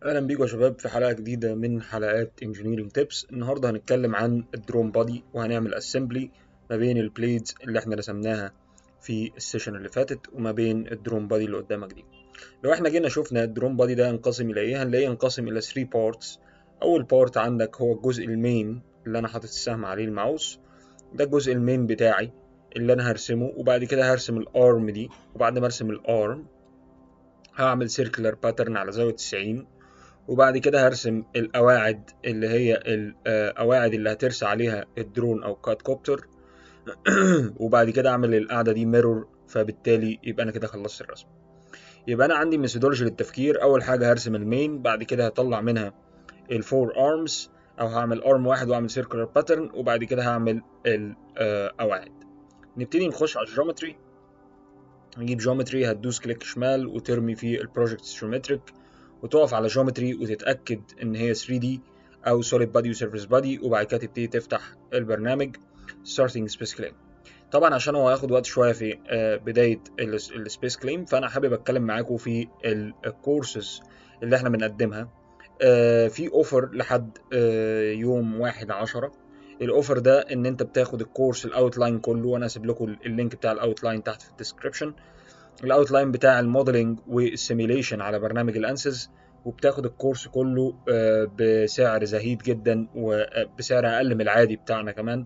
اهلا بيكم يا شباب في حلقه جديده من حلقات انجينيرنج تيبس النهارده هنتكلم عن الدرون بادي وهنعمل اسمبلي ما بين البليدز اللي احنا رسمناها في السيشن اللي فاتت وما بين الدرون بادي اللي قدامك دي لو احنا جينا شفنا الدرون بادي ده ينقسم الى ايه هنلاقيه ينقسم الى 3 بارتس اول بارت عندك هو الجزء المين اللي انا حاطط السهم عليه الماوس ده الجزء المين بتاعي اللي انا هرسمه وبعد كده هرسم الارم دي وبعد ما ارسم الارم هعمل سيركلر باترن على زاويه 90 وبعد كده هرسم القواعد اللي هي القواعد اللي هترسى عليها الدرون او كات كوبتر وبعد كده اعمل القاعده دي ميرور فبالتالي يبقى انا كده خلصت الرسم يبقى انا عندي ميثودولوجي للتفكير اول حاجه هرسم المين بعد كده هطلع منها الفور ارمز او هعمل ارم واحد واعمل سيركلر باترن وبعد كده هعمل القواعد نبتدي نخش على الجيومتري نجيب جيومتري هتدوس كليك شمال وترمي في البروجكت جيومتريك وتقف على جيومتري وتتاكد ان هي 3 دي او سوليد بادي وسيرفيس بادي وبعد كده تبتدي تفتح البرنامج ستارتنج سبيس كليم طبعا عشان هو هياخد وقت شويه في بدايه السبيس كليم فانا حابب اتكلم معاكم في الكورسز اللي احنا بنقدمها في اوفر لحد يوم واحد عشرة الاوفر ده ان انت بتاخد الكورس الاوتلاين كله وانا هسيب لكم اللينك بتاع الاوتلاين تحت في الديسكربشن الاوتلاين بتاع الموديلنج والسيميليشن على برنامج الانسز وبتاخد الكورس كله بسعر زهيد جدا وبسعر اقل من العادي بتاعنا كمان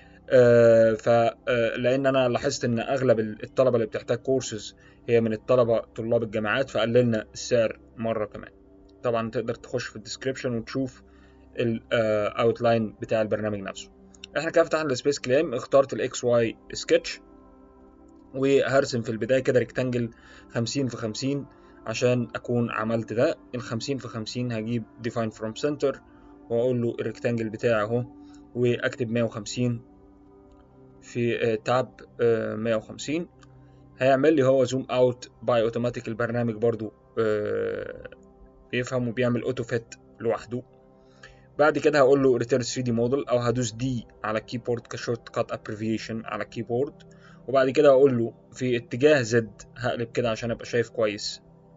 فلان انا لاحظت ان اغلب الطلبه اللي بتحتاج كورسز هي من الطلبه طلاب الجامعات فقللنا السعر مره كمان طبعا تقدر تخش في الديسكربشن وتشوف الاوتلاين بتاع البرنامج نفسه احنا كده فتحنا السبيس كلام اخترت الاكس واي سكتش وهرسم في البداية كده ريكتانجل خمسين في خمسين عشان أكون عملت ده الخمسين في خمسين هجيب define from center وأقول له الريكتانجل بتاعي أهو وأكتب مية وخمسين في تاب مية وخمسين هيعمل لي هو زوم اوت باي اوتوماتيك البرنامج برضو بيفهم وبيعمل اوتو فيت لوحده بعد كده هقول له return 3D model او هدوس دي على الكيبورد كشورت كات ابريفيشن على الكيبورد وبعد كده اقول له في اتجاه زد هقلب كده عشان ابقى شايف كويس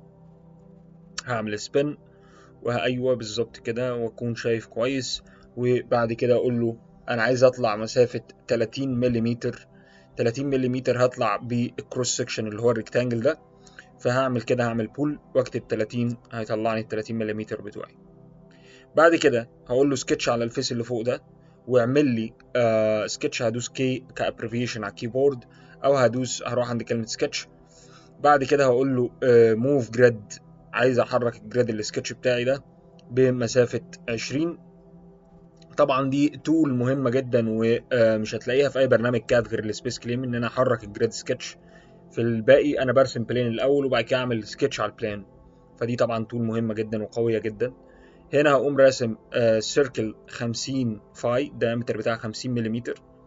هعمل سبين وايوه بالظبط كده واكون شايف كويس وبعد كده اقول له انا عايز اطلع مسافه 30 ملم 30 ملم هطلع بالكروس سكشن اللي هو الريكتانجل ده فهعمل كده هعمل بول واكتب 30 هيطلعني ال 30 ملم بتوعي بعد كده هقول له سكتش على الفيس اللي فوق ده واعمل لي آه سكتش هدوس كي كابريفيشن على الكيبورد او هدوس هروح عند كلمه سكتش بعد كده هقول له موف جريد عايز احرك الجريد السكتش بتاعي ده بمسافه 20 طبعا دي تول مهمه جدا ومش هتلاقيها في اي برنامج كاد غير السبيس كليم ان انا احرك الجريد سكتش في الباقي انا برسم بلين الاول وبعد كده اعمل سكتش على البلان فدي طبعا تول مهمه جدا وقويه جدا هنا هقوم راسم سيركل 50 فاي الدايمتر بتاعها 50 ملم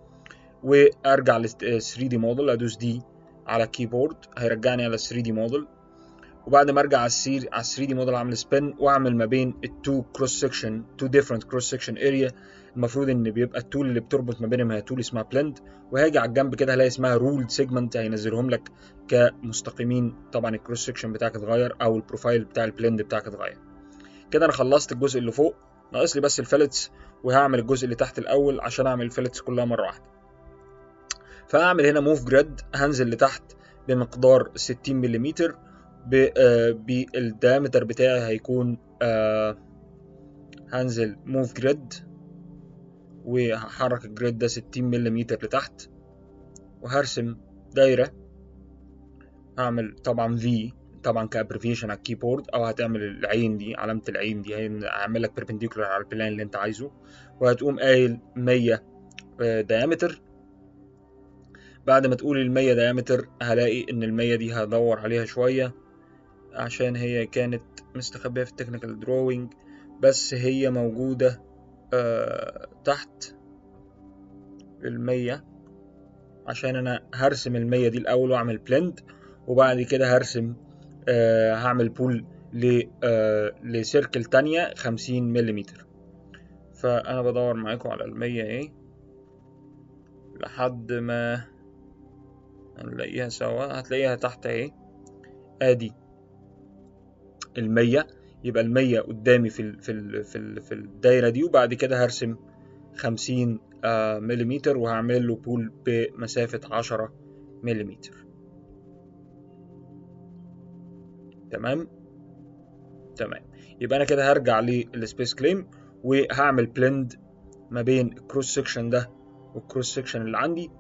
وارجع ل 3 دي موديل ادوس دي على الكيبورد هيرجعني على 3 دي موديل وبعد ما ارجع على السير على 3 دي موديل اعمل سبين واعمل ما بين التو كروس سكشن تو ديفرنت كروس سكشن اريا المفروض ان بيبقى التول اللي بتربط ما بينهم هي تول اسمها بلند وهاجي على الجنب كده هلاقي اسمها رولد سيجمنت هينزلهم لك كمستقيمين طبعا الكروس سكشن بتاعك اتغير او البروفايل بتاع البلند بتاعك اتغير كده انا خلصت الجزء اللي فوق ناقص لي بس الفلتس وهعمل الجزء اللي تحت الاول عشان اعمل الفلتس كلها مره واحده فهعمل هنا موف جريد هنزل لتحت بمقدار 60 ملم بالدايمتر بتاعي هيكون آه هنزل موف جريد وهحرك الجريد ده 60 ملم لتحت وهرسم دايره هعمل طبعا في طبعا كابريفيشن على الكيبورد او هتعمل العين دي علامه العين دي هعمل لك بيربنديكولار على البلان اللي انت عايزه وهتقوم قايل 100 دايمتر بعد ما تقول ال 100 دايمتر هلاقي ان ال 100 دي هدور عليها شويه عشان هي كانت مستخبيه في التكنيكال دروينج بس هي موجوده آه تحت ال 100 عشان انا هرسم ال 100 دي الاول واعمل بلند وبعد كده هرسم آه هعمل بول ل آه لسيركل تانية خمسين ملم فأنا بدور معاكم على المية ايه لحد ما هنلاقيها سوا هتلاقيها تحت اهي ادي المية يبقى ال 100 قدامي في ال في ال في, ال في الدايره دي وبعد كده هرسم 50 آه مليمتر وهعمل له بول بمسافه 10 مليمتر تمام تمام يبقى انا كده هرجع للسبيس كليم وهعمل بلند ما بين الكروس سكشن ده والكروس سكشن اللي عندي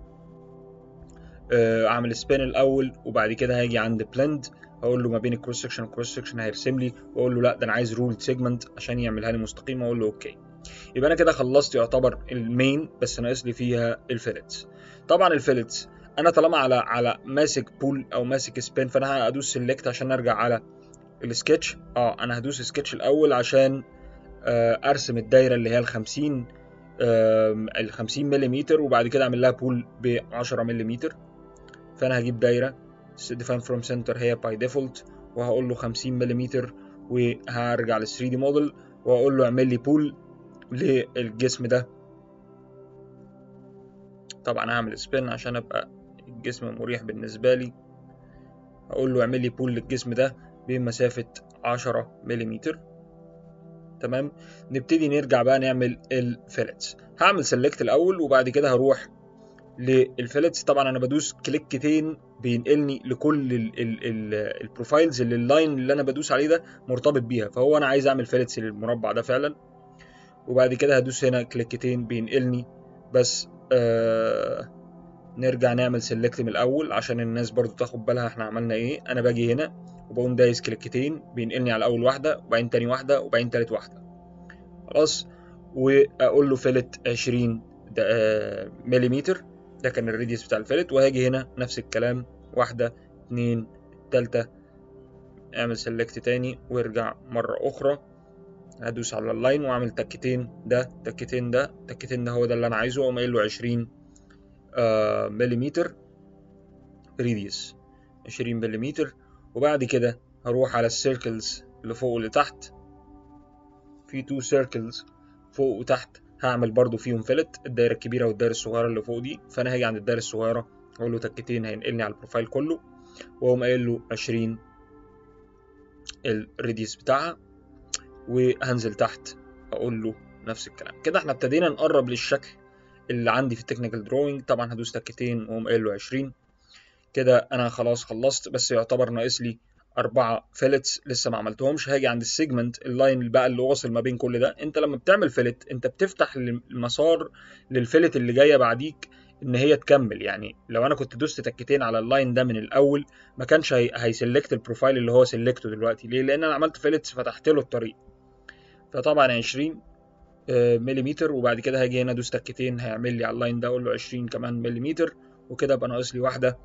آه، اعمل سبين الاول وبعد كده هاجي عند بلند اقول له ما بين الكروس سكشن والكروس سكشن هيرسم لي واقول له لا ده انا عايز رول سيجمنت عشان يعملها لي مستقيمه اقول له اوكي يبقى انا كده خلصت يعتبر المين بس ناقص لي فيها الفيلتس طبعا الفيلتس انا طالما على على ماسك بول او ماسك سبين فانا هدوس سيلكت عشان ارجع على السكتش اه انا هدوس سكتش الاول عشان آه ارسم الدايره اللي هي ال 50 آه ال 50 ملم وبعد كده اعمل لها بول ب 10 ملم فانا هجيب دايره define from center هي باي ديفولت وهقول له 50 ملم وهرجع لل 3 دي موديل واقول له اعمل لي بول للجسم ده طبعا هعمل سبين عشان ابقى الجسم مريح بالنسبه لي اقول له اعمل لي بول للجسم ده بمسافه 10 ملم تمام نبتدي نرجع بقى نعمل الفيلتس هعمل سيلكت الاول وبعد كده هروح للفيلتس طبعا انا بدوس كليكتين بينقلني لكل ال ال ال البروفايلز اللي اللاين اللي انا بدوس عليه ده مرتبط بيها فهو انا عايز اعمل فيلتس للمربع ده فعلا وبعد كده هدوس هنا كليكتين بينقلني بس آه نرجع نعمل سيلكت من الاول عشان الناس برضو تاخد بالها احنا عملنا ايه انا باجي هنا وبقوم دايس كليكتين بينقلني على اول واحده وبعدين تاني واحده وبعدين تالت واحده خلاص واقول له فيلت 20 ملم ده كان الراديوس بتاع الفيلت وهاجي هنا نفس الكلام واحدة اتنين تالتة اعمل سيلكت تاني وارجع مرة أخرى هدوس على اللاين واعمل تكتين ده تكتين ده تكتين ده هو ده اللي أنا عايزه وأقوم قايل له عشرين آه مليمتر راديوس عشرين مليمتر وبعد كده هروح على السيركلز اللي فوق واللي تحت في تو سيركلز فوق وتحت هعمل برضو فيهم فيلت الدايره الكبيره والدايره الصغيره اللي فوق دي فانا هاجي عند الدايره الصغيره اقول له تكتين هينقلني على البروفايل كله واقوم قايل له 20 الريديوس بتاعها وهنزل تحت اقول له نفس الكلام كده احنا ابتدينا نقرب للشكل اللي عندي في التكنيكال دروينج طبعا هدوس تكتين واقوم قايل له 20 كده انا خلاص خلصت بس يعتبر ناقص لي أربعة فيلتس لسه ما عملتهمش هاجي عند السيجمنت اللاين بقى اللي واصل ما بين كل ده انت لما بتعمل فيلت انت بتفتح المسار للفيلت اللي جايه بعديك ان هي تكمل يعني لو انا كنت دوست تكتين على اللاين ده من الاول ما كانش هي... هيسلكت البروفايل اللي هو سلكته دلوقتي ليه لان انا عملت فيلتس فتحت له الطريق فطبعا 20 مليمتر وبعد كده هاجي هنا ادوس تكتين هيعمل لي على اللاين ده اقول له 20 كمان مليمتر وكده ابقى ناقص لي واحده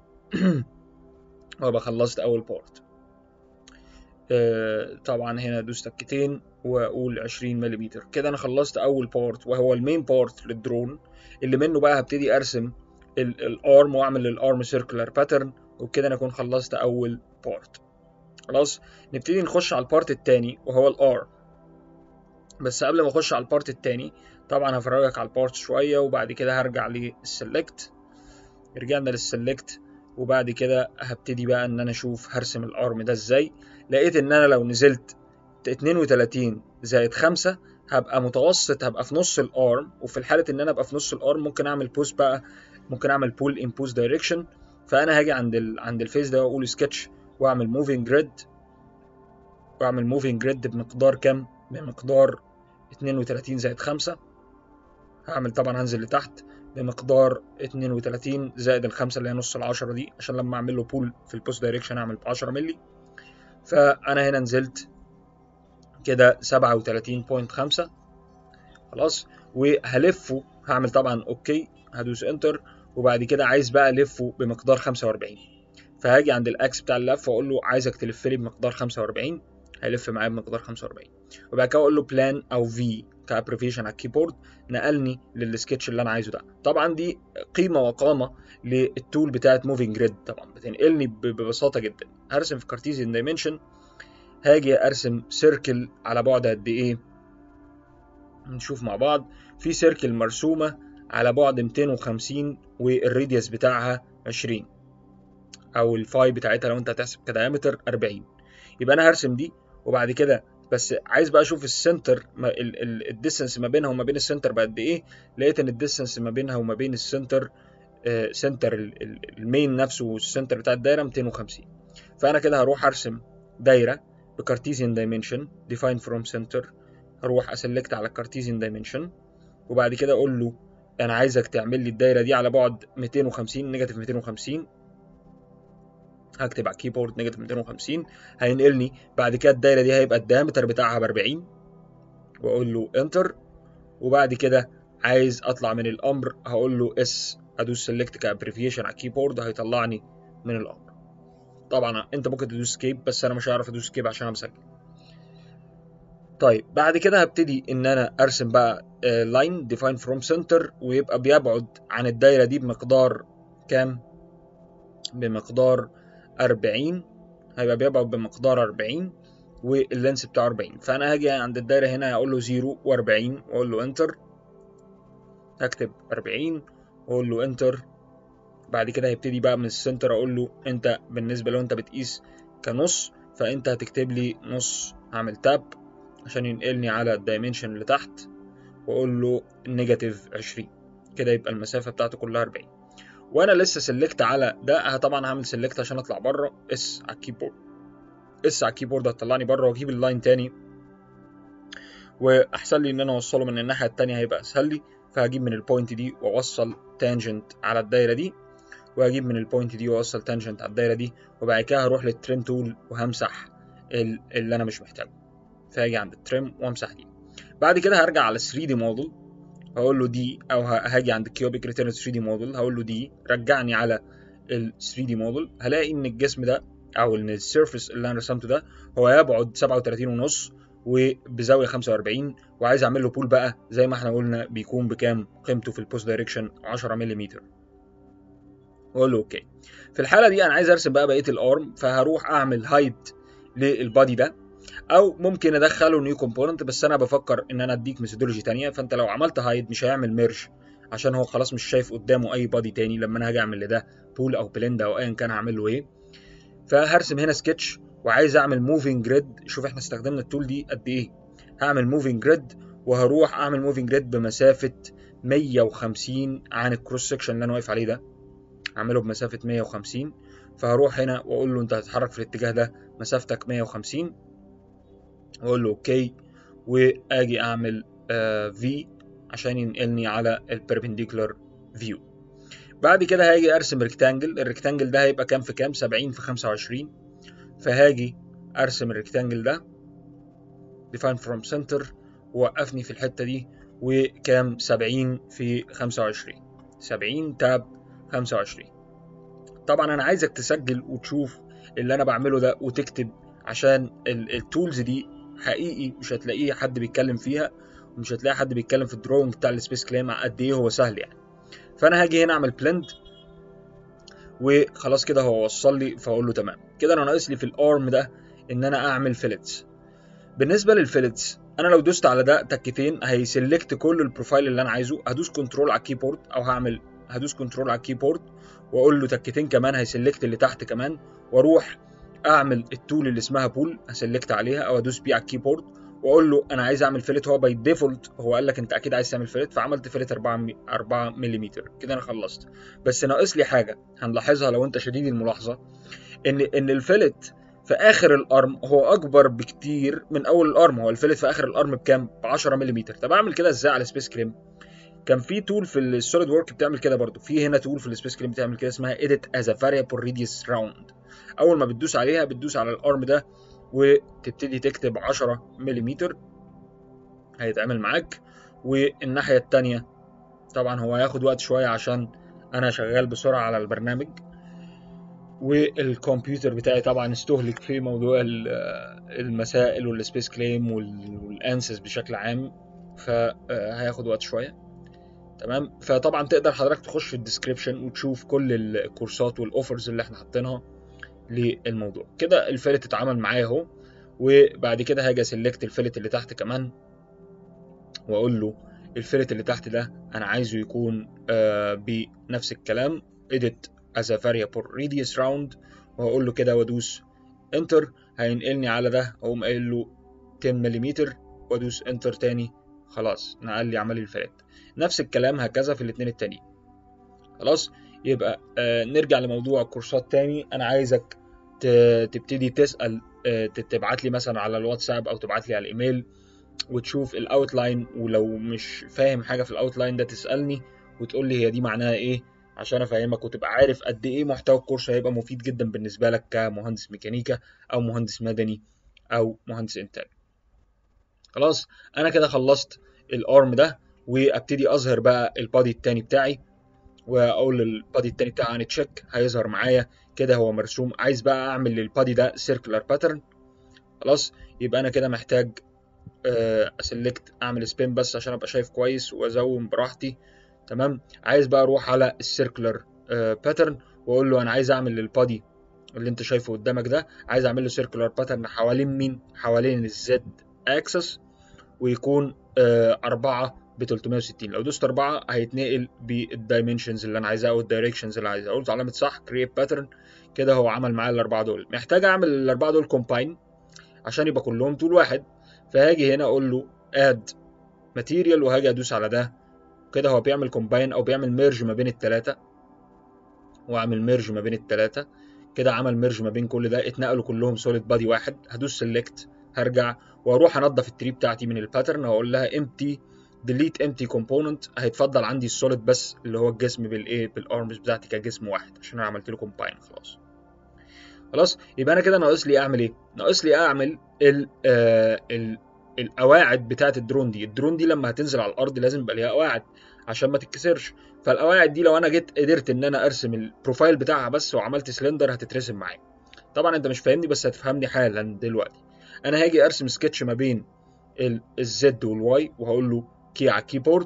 وابقى خلصت اول بارت طبعا هنا ادوس تكتين واقول 20 ملم كده انا خلصت اول بارت وهو المين بارت للدرون اللي منه بقى هبتدي ارسم الارم واعمل الارم سيركلر باترن وبكده انا اكون خلصت اول بارت خلاص نبتدي نخش على البارت التاني وهو الارم بس قبل ما اخش على البارت التاني طبعا هفرجك على البارت شويه وبعد كده هرجع للسلكت رجعنا للسلكت وبعد كده هبتدي بقى ان انا اشوف هرسم الارم ده ازاي لقيت ان انا لو نزلت 32 زائد 5 هبقى متوسط هبقى في نص الارم وفي الحاله ان انا ابقى في نص الارم ممكن اعمل بوست بقى ممكن اعمل بول ان بوست دايركشن فانا هاجي عند ال... عند الفيس ده واقول سكتش واعمل موفينج جريد واعمل موفينج جريد بمقدار كام بمقدار 32 زائد 5 هعمل طبعا هنزل لتحت بمقدار 32 زائد الخمسة اللي هي نص العشرة دي عشان لما اعمل له بول في البوست دايركشن اعمل ب 10 مللي فانا هنا نزلت كده 37.5 خلاص وهلفه هعمل طبعا اوكي هدوس انتر وبعد كده عايز بقى الفه بمقدار 45 فهاجي عند الاكس بتاع اللف واقول له عايزك تلف لي بمقدار 45 هيلف معايا بمقدار 45 وبعد كده اقول له بلان او في كابريفيشن على الكيبورد نقلني للسكتش اللي انا عايزه ده طبعا دي قيمه وقامه للتول بتاعت موفينج جريد طبعا بتنقلني ببساطه جدا هرسم في كارتيزيان دايمنشن هاجي ارسم سيركل على بعد قد ايه نشوف مع بعض في سيركل مرسومه على بعد 250 والراديوس بتاعها 20 او الفاي بتاعتها لو انت هتحسب كدايمتر 40 يبقى انا هرسم دي وبعد كده بس عايز بقى اشوف السنتر الديستنس ما بينها وما بين السنتر بقد ايه لقيت ان الديستنس ما بينها وما بين السنتر آه، سنتر ال- ال- المين نفسه والسنتر بتاع الدايره 250 فانا كده هروح ارسم دايره بكارتيزيان دايمنشن ديفاين فروم سنتر هروح اسلكت على الكارتيزيان دايمنشن وبعد كده اقول له انا عايزك تعمل لي الدايره دي على بعد 250 نيجاتيف 250 هكتب على الكيبورد نيجاتيف 250 هينقلني بعد كده الدايره دي هيبقى الدايمتر بتاعها ب 40 واقول له انتر وبعد كده عايز اطلع من الامر هقول له اس ادوس سيلكت كابريفيشن على الكيبورد هيطلعني من الامر طبعا انت ممكن تدوس سكيب بس انا مش هعرف ادوس سكيب عشان انا مسجل طيب بعد كده هبتدي ان انا ارسم بقى لاين ديفاين فروم سنتر ويبقى بيبعد عن الدايره دي بمقدار كام بمقدار 40 هيبقى بيبعد بمقدار 40 واللينس بتاعه 40 فانا هاجي عند الدايره هنا هقول له 0 و40 واقول له انتر هكتب 40 واقول له انتر بعد كده هيبتدي بقى من السنتر اقول له انت بالنسبه لو انت بتقيس كنص فانت هتكتب لي نص هعمل تاب عشان ينقلني على الدايمنشن اللي تحت واقول له نيجاتيف 20 كده يبقى المسافه بتاعته كلها 40 وانا لسه سلكت على ده طبعا هعمل سلكت عشان اطلع بره اس على الكيبورد اس على الكيبورد هتطلعني بره واجيب اللاين تاني واحسن لي ان انا اوصله من الناحيه التانية هيبقى اسهل لي فهجيب من البوينت دي واوصل تانجنت على الدايره دي وهجيب من البوينت دي واوصل تانجنت على الدايره دي وبعد كده هروح للتريم تول وهمسح ال- اللي انا مش محتاجه فهاجي عند التريم وامسح دي بعد كده هرجع على 3 دي موديل هقول له دي او ه- هاجي عند كيوبيك ريتيرن 3 دي موديل هقول له دي رجعني على ال 3 دي موديل هلاقي ان الجسم ده او ان السيرفيس اللي انا رسمته ده هو يبعد 37 ونص وبزاويه 45 وعايز اعمل له بول بقى زي ما احنا قلنا بيكون بكام قيمته في البوست دايركشن 10 ملم واقول له اوكي في الحاله دي انا عايز ارسم بقى بقيه الارم فهروح اعمل هايد للبادي ده او ممكن ادخله نيو كومبوننت بس انا بفكر ان انا اديك ميثودولوجي تانية فانت لو عملت هايد مش هيعمل ميرج عشان هو خلاص مش شايف قدامه اي بادي تاني لما انا هاجي اعمل لده بول او بلند او ايا كان هعمل له ايه فهرسم هنا سكتش وعايز اعمل موفينج جريد شوف احنا استخدمنا التول دي قد ايه هعمل موفينج جريد وهروح اعمل موفينج جريد بمسافه 150 عن الكروس سكشن اللي انا واقف عليه ده اعمله بمسافه 150 فهروح هنا واقول له انت هتتحرك في الاتجاه ده مسافتك 150 واقول له اوكي واجي اعمل في عشان ينقلني على البربنديكولار فيو بعد كده هاجي ارسم ريكتانجل الريكتانجل ده هيبقى كام في كام 70 في 25 فهاجي ارسم الريكتانجل ده define from center ووقفني في الحته دي وكام 70 في 25 70 تاب 25 طبعا انا عايزك تسجل وتشوف اللي انا بعمله ده وتكتب عشان التولز دي حقيقي مش هتلاقيه حد بيتكلم فيها ومش هتلاقي حد بيتكلم في الدروينج بتاع السبيس كليم قد ايه هو سهل يعني فانا هاجي هنا اعمل بلند وخلاص كده هو وصل لي فاقول له تمام كده انا ناقص لي في الارم ده ان انا اعمل فيلتس بالنسبه للفيلتس انا لو دوست على ده تكتين هيسلكت كل البروفايل اللي انا عايزه هدوس كنترول على الكيبورد او هعمل هدوس كنترول على الكيبورد واقول له تكتين كمان هيسلكت اللي تحت كمان واروح اعمل التول اللي اسمها بول هسلكت عليها او ادوس بيه على الكيبورد واقول له انا عايز اعمل فيلت هو باي ديفولت هو قال لك انت اكيد عايز تعمل فيلت فعملت فيلت 4 4 ملم كده انا خلصت بس ناقص لي حاجه هنلاحظها لو انت شديد الملاحظه ان ان الفيلت في اخر الارم هو اكبر بكتير من اول الارم هو الفيلت في اخر الارم بكام ب 10 ملم طب اعمل كده ازاي على سبيس كريم كان في تول في السوليد ورك بتعمل كده برضو في هنا تول في السبيس كريم بتعمل كده اسمها edit as a variable radius round اول ما بتدوس عليها بتدوس على الارم ده وتبتدي تكتب 10 ملم هيتعمل معاك والناحيه التانية طبعا هو هياخد وقت شويه عشان انا شغال بسرعه على البرنامج والكمبيوتر بتاعي طبعا استهلك في موضوع المسائل والسبيس كليم والانسس بشكل عام فهياخد وقت شويه تمام فطبعا تقدر حضرتك تخش في الديسكريبشن وتشوف كل الكورسات والاوفرز اللي احنا حاطينها للموضوع كده الفلت اتعمل معايا اهو وبعد كده هاجي اسلكت الفلت اللي تحت كمان واقول له الفلت اللي تحت ده انا عايزه يكون آه بنفس الكلام edit as a variable radius round وهقول له كده وادوس انتر هينقلني على ده اقوم قايل له 10 ملم وادوس انتر تاني خلاص نقل لي عمل الفلات نفس الكلام هكذا في الاتنين التانيين خلاص يبقى آه نرجع لموضوع الكورسات تاني انا عايزك تبتدي تسال آه تبعت لي مثلا على الواتساب او تبعت لي على الايميل وتشوف الاوتلاين ولو مش فاهم حاجه في الاوتلاين ده تسالني وتقول لي هي دي معناها ايه عشان افهمك وتبقى عارف قد ايه محتوى الكورس هيبقى مفيد جدا بالنسبه لك كمهندس ميكانيكا او مهندس مدني او مهندس انتاج خلاص انا كده خلصت الارم ده وابتدي اظهر بقى البادي التاني بتاعي واقول البادي التاني بتاعي عن تشيك هيظهر معايا كده هو مرسوم عايز بقى اعمل للبادي ده سيركلر باترن خلاص يبقى انا كده محتاج اسلكت اعمل سبين بس عشان ابقى شايف كويس وازوم براحتي تمام عايز بقى اروح على السيركلر باترن واقول له انا عايز اعمل للبادي اللي انت شايفه قدامك ده عايز اعمل له سيركلر باترن حوالين مين حوالين الزد اكسس ويكون أربعة ب 360 لو دوست أربعة هيتنقل بالدايمنشنز اللي أنا عايزها أو الدايركشنز اللي عايزها قلت علامة صح كرييت باترن كده هو عمل معايا الأربعة دول محتاج أعمل الأربعة دول كومباين عشان يبقى كلهم طول واحد فهاجي هنا أقول له اد ماتيريال وهاجي أدوس على ده كده هو بيعمل كومباين أو بيعمل ميرج ما بين التلاتة وأعمل ميرج ما بين التلاتة كده عمل ميرج ما بين كل ده اتنقلوا كلهم سوليد بادي واحد هدوس سيلكت هرجع واروح انضف التري بتاعتي من الباترن هقول لها امتي ديليت امتي كومبوننت هيتفضل عندي السوليد بس اللي هو الجسم بالايه بالارمز بتاعتي كجسم واحد عشان انا عملت له كومباين خلاص خلاص يبقى انا كده ناقص لي اعمل ايه ناقص لي اعمل ال آه ال القواعد بتاعه الدرون دي الدرون دي لما هتنزل على الارض لازم يبقى ليها قواعد عشان ما تتكسرش فالقواعد دي لو انا جيت قدرت ان انا ارسم البروفايل بتاعها بس وعملت سلندر هتترسم معايا طبعا انت مش فاهمني بس هتفهمني حالا دلوقتي انا هاجي ارسم سكتش ما بين الزد والواي وهقول له كي على الكيبورد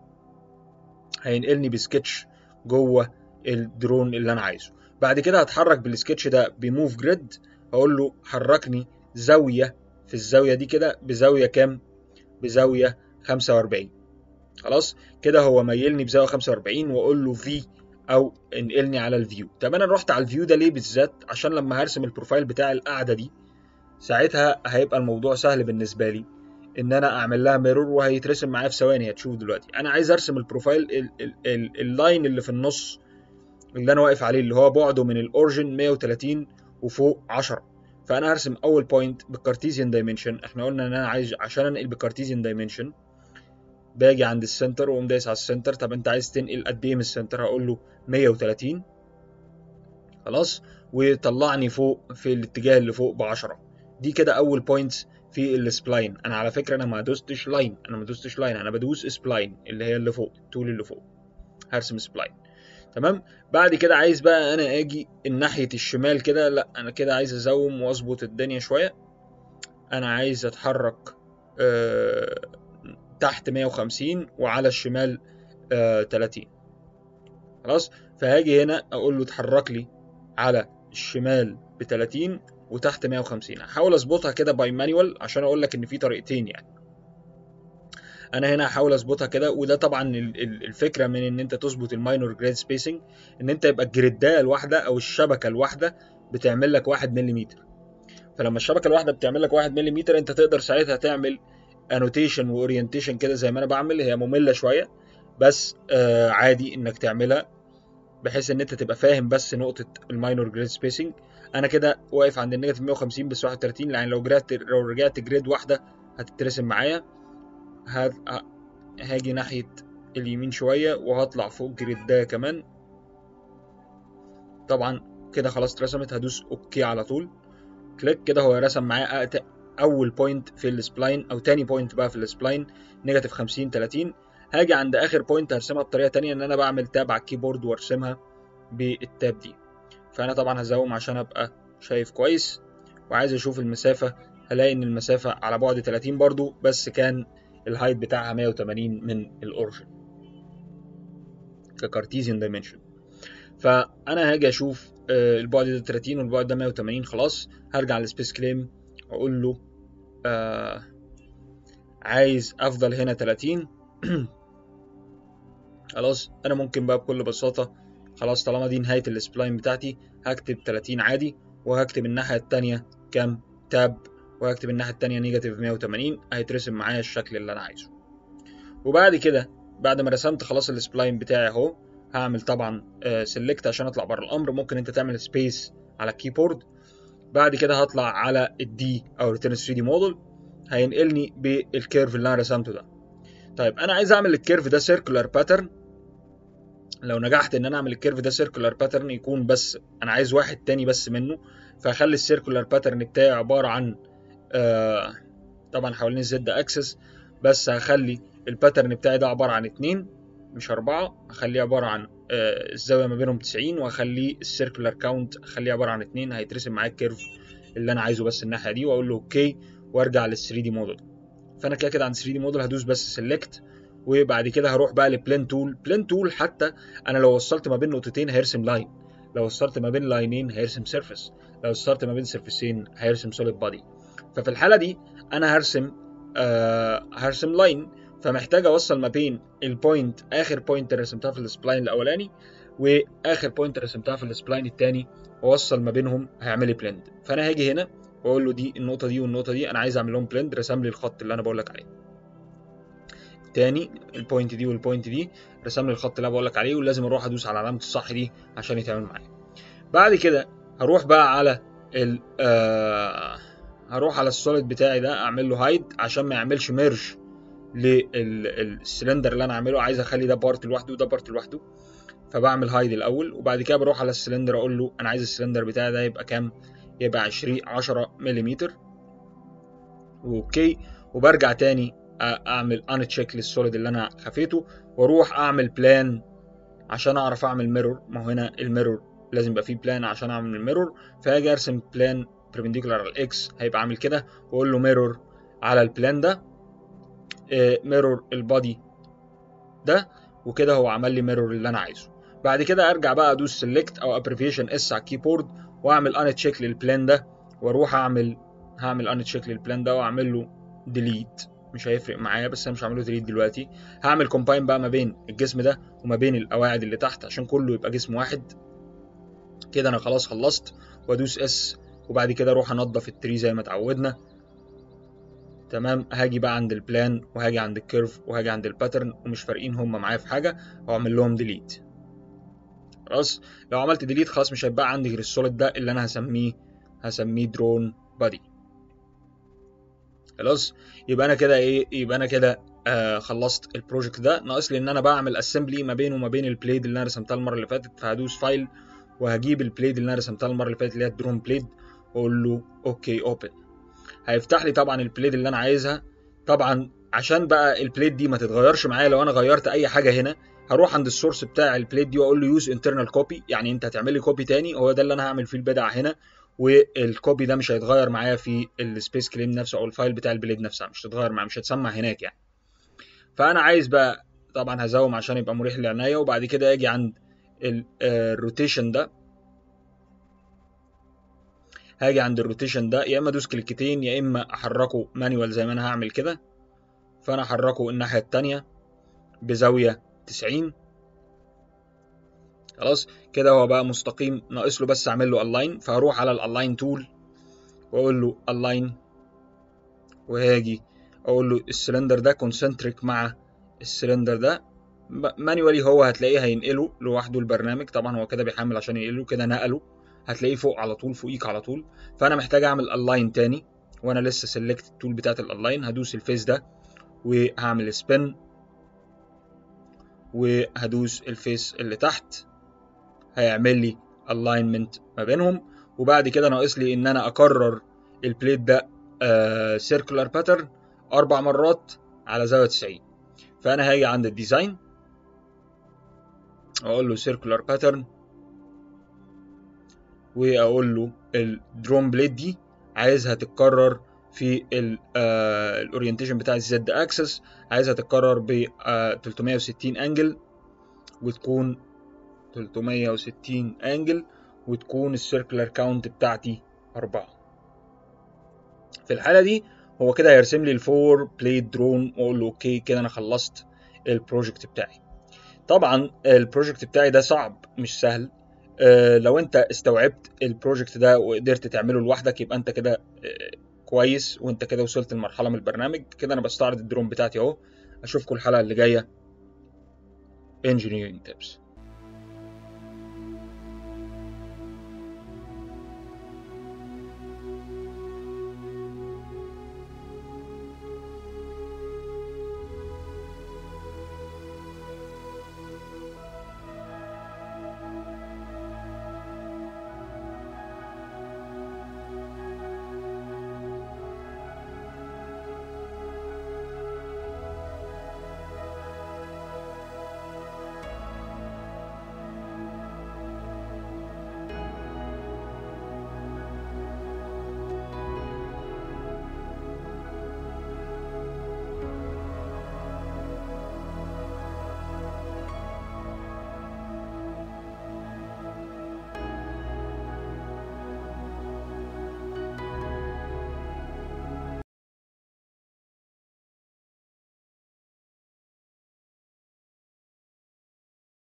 هينقلني بسكتش جوه الدرون اللي انا عايزه بعد كده هتحرك بالسكتش ده بموف جريد هقول له حركني زاويه في الزاويه دي كده بزاويه كام بزاويه 45 خلاص كده هو ميلني بزاويه 45 واقول له في او انقلني على الفيو طب انا رحت على الفيو ده ليه بالذات عشان لما هرسم البروفايل بتاع القاعده دي ساعتها هيبقى الموضوع سهل بالنسبه لي ان انا اعمل لها ميرور وهيترسم معايا في ثواني هتشوف دلوقتي انا عايز ارسم البروفايل ال ال ال اللاين اللي في النص اللي انا واقف عليه اللي هو بعده من الاورجن 130 وفوق 10 فانا هرسم اول بوينت بالكارتيزيان دايمنشن احنا قلنا ان انا عايز عشان انقل بالكارتيزيان دايمنشن باجي عند السنتر واقوم دايس على السنتر طب انت عايز تنقل قد ايه من السنتر هقول له 130 خلاص وطلعني فوق في الاتجاه اللي فوق ب 10 دي كده اول بوينت في السبلاين انا على فكره انا ما دوستش لاين انا ما دوستش لاين انا بدوس سبلاين اللي هي اللي فوق الطول اللي فوق هرسم سبلاين تمام بعد كده عايز بقى انا اجي الناحيه الشمال كده لا انا كده عايز ازوم واظبط الدنيا شويه انا عايز اتحرك أه تحت 150 وعلى الشمال أه 30 خلاص فهاجي هنا اقول له اتحرك لي على الشمال ب 30 وتحت 150 هحاول اظبطها كده باي مانيوال عشان اقول لك ان في طريقتين يعني انا هنا هحاول اظبطها كده وده طبعا الفكره من ان انت تظبط الماينور جريد سبيسنج ان انت يبقى الجريدايه الواحده او الشبكه الواحده بتعمل لك 1 ملم فلما الشبكه الواحده بتعمل لك 1 ملم انت تقدر ساعتها تعمل انوتيشن واورينتيشن كده زي ما انا بعمل هي ممله شويه بس آه عادي انك تعملها بحيث ان انت تبقى فاهم بس نقطه الماينور جريد سبيسنج انا كده واقف عند النيجاتيف 150 بس 31 يعني لو رجعت لو رجعت جريد واحده هتترسم معايا هاجي ناحيه اليمين شويه وهطلع فوق جريد ده كمان طبعا كده خلاص اترسمت هدوس اوكي على طول كليك كده هو رسم معايا اول بوينت في السبلاين او تاني بوينت بقى في السبلاين نيجاتيف 50 30 هاجي عند اخر بوينت هرسمها بطريقه تانية ان انا بعمل تاب على الكيبورد وارسمها بالتاب دي فانا طبعا هزوم عشان ابقى شايف كويس وعايز اشوف المسافه هلاقي ان المسافه على بعد 30 برضو بس كان الهايت بتاعها 180 من الاورجن ككارتيزيان دايمنشن فانا هاجي اشوف البعد ده 30 والبعد ده 180 خلاص هرجع للسبيس كليم اقول له آه عايز افضل هنا 30 خلاص انا ممكن بقى بكل بساطه خلاص طالما دي نهايه السبلاين بتاعتي هكتب 30 عادي وهكتب الناحيه التانية كام تاب وهكتب الناحيه التانية نيجاتيف 180 هيترسم معايا الشكل اللي انا عايزه وبعد كده بعد ما رسمت خلاص السبلاين بتاعي اهو هعمل طبعا سيلكت عشان اطلع بره الامر ممكن انت تعمل سبيس على الكيبورد بعد كده هطلع على الدي او ريتيرن 3 دي موديل هينقلني بالكيرف اللي انا رسمته ده طيب انا عايز اعمل الكيرف ده سيركولار باترن لو نجحت ان انا اعمل الكيرف ده سيركولار باترن يكون بس انا عايز واحد تاني بس منه فهخلي السيركولار باترن بتاعي عباره عن آه طبعا حوالين الزد اكسس بس هخلي الباترن بتاعي ده عباره عن اتنين مش أربعة هخليه عبارة عن آه الزاوية ما بينهم 90 وهخليه السيركولار كاونت هخليه عبارة عن اتنين هيترسم معايا الكيرف اللي أنا عايزه بس الناحية دي وأقول له أوكي وأرجع لل 3 دي موديل فأنا كده كده عند 3 دي موديل هدوس بس سيلكت وبعد كده هروح بقى لبلين تول بلين تول حتى أنا لو وصلت ما بين نقطتين هيرسم لاين لو وصلت ما بين لاينين هيرسم سيرفيس لو وصلت ما بين سيرفيسين هيرسم سوليد بادي ففي الحالة دي أنا هرسم آه هرسم لاين فمحتاج اوصل ما بين البوينت اخر بوينت رسمتها في السبلاين الاولاني واخر بوينت رسمتها في السبلاين الثاني واوصل ما بينهم هيعمل لي بلند فانا هاجي هنا واقول له دي النقطه دي والنقطه دي انا عايز اعمل لهم بلند رسم لي الخط اللي انا بقول لك عليه تاني البوينت دي والبوينت دي رسم لي الخط اللي انا بقول لك عليه ولازم اروح ادوس على علامه الصح دي عشان يتعمل معايا بعد كده هروح بقى على ال آه هروح على السوليد بتاعي ده اعمل له هايد عشان ما يعملش ميرج للسلندر اللي انا عامله عايز اخلي ده بارت لوحده وده بارت لوحده فبعمل هايد الاول وبعد كده بروح على السلندر اقول له انا عايز السلندر بتاعي ده يبقى كام يبقى 20 10 ملم اوكي وبرجع تاني اعمل ان تشيك للسوليد اللي انا خفيته واروح اعمل بلان عشان اعرف اعمل ميرور ما هو هنا الميرور لازم يبقى فيه بلان عشان اعمل الميرور فاجي ارسم بلان بربنديكولار على الاكس هيبقى عامل كده واقول له ميرور على البلان ده ميرور البادي ده وكده هو عمل لي ميرور اللي انا عايزه بعد كده ارجع بقى ادوس سيلكت او ابريفيشن اس على الكيبورد واعمل ان تشيك للبلان ده واروح اعمل هعمل ان تشيك للبلان ده واعمل له ديليت مش هيفرق معايا بس انا مش هعمله ديليت دلوقتي هعمل كومباين بقى ما بين الجسم ده وما بين القواعد اللي تحت عشان كله يبقى جسم واحد كده انا خلاص خلصت وادوس اس وبعد كده اروح انضف التري زي ما اتعودنا تمام هاجي بقى عند البلان وهاجي عند الكيرف وهاجي عند الباترن ومش فارقين هم معايا في حاجه واعمل لهم ديليت خلاص لو عملت ديليت خلاص مش هيبقى عندي غير السوليد ده اللي انا هسميه هسميه درون بادي خلاص يبقى انا كده ايه يبقى انا كده آه خلصت البروجكت ده ناقص لي ان انا بعمل اسمبلي ما بينه وما بين البليد اللي انا رسمتها المره اللي فاتت فهدوس فايل وهجيب البليد اللي انا رسمتها المره اللي فاتت اللي هي الدرون بليد واقول له اوكي اوبن هيفتح لي طبعا البليد اللي انا عايزها طبعا عشان بقى البليد دي ما تتغيرش معايا لو انا غيرت اي حاجه هنا هروح عند السورس بتاع البليد دي واقول له يوز انترنال كوبي يعني انت هتعمل لي كوبي تاني هو ده اللي انا هعمل فيه البدع هنا والكوبي ده مش هيتغير معايا في السبيس كليم نفسه او الفايل بتاع البليد نفسها مش هتتغير معايا مش هتسمع هناك يعني فانا عايز بقى طبعا هزوم عشان يبقى مريح للعنايه وبعد كده اجي عند الروتيشن ده هاجي عند الروتيشن ده يا اما ادوس كليكتين يا اما احركه مانيوال زي ما انا هعمل كده فانا احركه الناحيه التانية بزاويه 90 خلاص كده هو بقى مستقيم ناقص له بس اعمل له الاين فهروح على الالاين تول واقول له الاين وهاجي اقول له السلندر ده كونسنتريك مع السلندر ده مانيوالي هو هتلاقيه هينقله لوحده البرنامج طبعا هو كده بيحمل عشان ينقله كده نقله هتلاقيه فوق على طول فوقيك على طول فانا محتاج اعمل الاين تاني وانا لسه سيلكت التول بتاعت الالاين هدوس الفيس ده وهعمل سبين وهدوس الفيس اللي تحت هيعمل لي الاينمنت ما بينهم وبعد كده ناقص لي ان انا اكرر البليت ده سيركولار uh, باترن اربع مرات على زاويه 90 فانا هاجي عند الديزاين اقول له سيركولار باترن واقول له الدرون بليد دي عايزها تتكرر في الاورينتيشن بتاع الزد اكسس عايزها تتكرر ب 360 انجل وتكون 360 انجل وتكون السيركلر كاونت بتاعتي 4 في الحالة دي هو كده هيرسم لي الفور بليد درون واقول له اوكي كده انا خلصت البروجكت بتاعي طبعا البروجكت بتاعي ده صعب مش سهل أه لو انت استوعبت البروجكت ده وقدرت تعمله لوحدك يبقى انت كده أه كويس وانت كده وصلت لمرحله من البرنامج كده انا بستعرض الدرون بتاعتي اهو اشوفكم الحلقه اللي جايه engineering tips